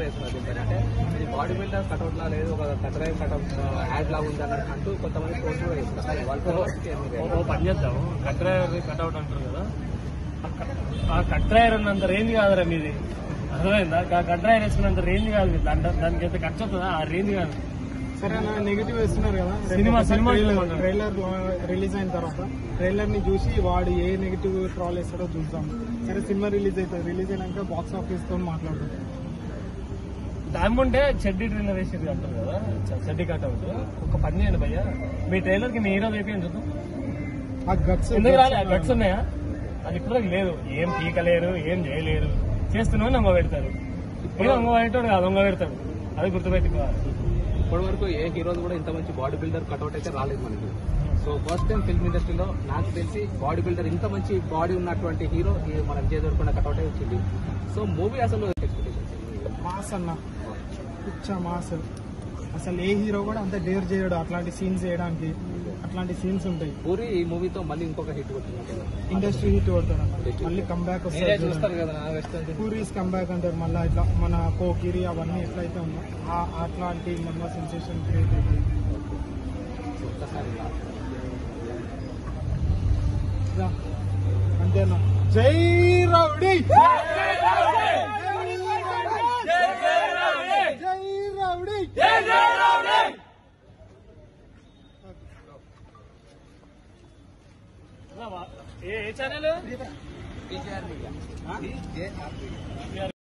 వేస్తున్నారు దీనిపైన అంటే ఇది బాడీ బిల్డర్ కట్అవుట్ లా లేదు ఒక కటరై కట్అవుట్ యాడ్ లా ఉంది అన్నట్టు అంటూ కొంతమంది పోస్ట్ కూడా చేస్తున్నారు వాళ్ళ ఓ పని చేద్దాం కట్రాయర్ కట్అవుట్ అంటారు కదా ఆ కట్రాయర్ ఉన్నంత రేంజ్ కాదురా మీది అర్థమైందా ఆ కట్రాయర్ వేసుకున్నంత రేంజ్ కాదు మీది. దాంట్లో దానికి ఎంత ఖర్చు అవుతుందా ఆ రేంజ్ కాదు సరే అన్న నెగిటివ్ వేస్తున్నారు కదా సినిమా- సినిమా ట్రైలర్ చూడమన్నారు. ట్రైలర్ రిలీజ్ అయిన తర్వాత ట్రైలర్ ని చూసి వాడు ఏ నెగిటివ్ ట్రాల్ వేస్తాడో చూద్దాం సరే సినిమా రిలీజ్ అవుతుంది రిలీజ్ అయినాక బాక్స్ ఆఫీస్ తో మాట్లాడుతుంది దాని ఉంటే చెడ్డీ ట్రైలర్ వేసేది అంటారు కదా చ- చెడ్డీ కట్అవుట్ ఒక పని చేయండి భయ్య మీ ట్రైలర్ కి మీ హీరో అయిపోయింది చూద్దాం ఆ గట్స్ ఎందుకు రాలే గట్స్ ఉన్నాయా అది ఇప్పుడు లేదు ఏం పీకలేరు ఏం చేయలేరు చేస్తున్నావు నమ్మ పెడతారు ఇప్పుడు ఒంగ పెట్టాడు కాదు ఒంగ పెడతాడు అది గుర్తుపెట్టుకోవాలి ఇప్పటి వరకు ఏ హీరోలు కూడా ఇంత మంచి బాడీ బిల్డర్ కట్అవుట్ అయితే రాలేదు మనకి సో ఫస్ట్ టైం ఫిల్మ్ ఇండస్ట్రీలో నాకు తెలిసి బాడీ బిల్డర్ ఇంత మంచి బాడీ ఉన్నటువంటి హీరో ఈ మన విజయ్ దేవరకొండ కట్అవుట్ వచ్చింది సో మూవీ అసలు ఎక్స్పెక్టేషన్స్ మాస్ అన్న పిచ్చ మాస్ అసలు ఏ హీరో కూడా అంత డేర్ చేయడు అట్లాంటి సీన్స్ చేయడానికి అట్లాంటి సీన్స్ ఉంటాయి పూరి ఈ మూవీతో మళ్ళీ ఇంకొక హిట్ కొట్టింది ఇండస్ట్రీ హిట్ కొడతాడు అన్న. మళ్ళీ కంబ్యాక్ మీరే వస్తుంది చూస్తారు కదా వెస్టర్న్ పూరీస్ కంబ్యాక్ అంటారు మళ్ళీ ఇట్లా మన కోకిరి అవన్నీ ఎట్లయితే ఉన్నా ఆ- అట్లాంటి మళ్ళీ సెన్సేషన్ క్రియేట్ అవుతుంది ఒక్కసారి ఇలా. ఇదా. అంతేనా జై రౌడీ జై రౌడీ ఏ channel TGR media. TJR media.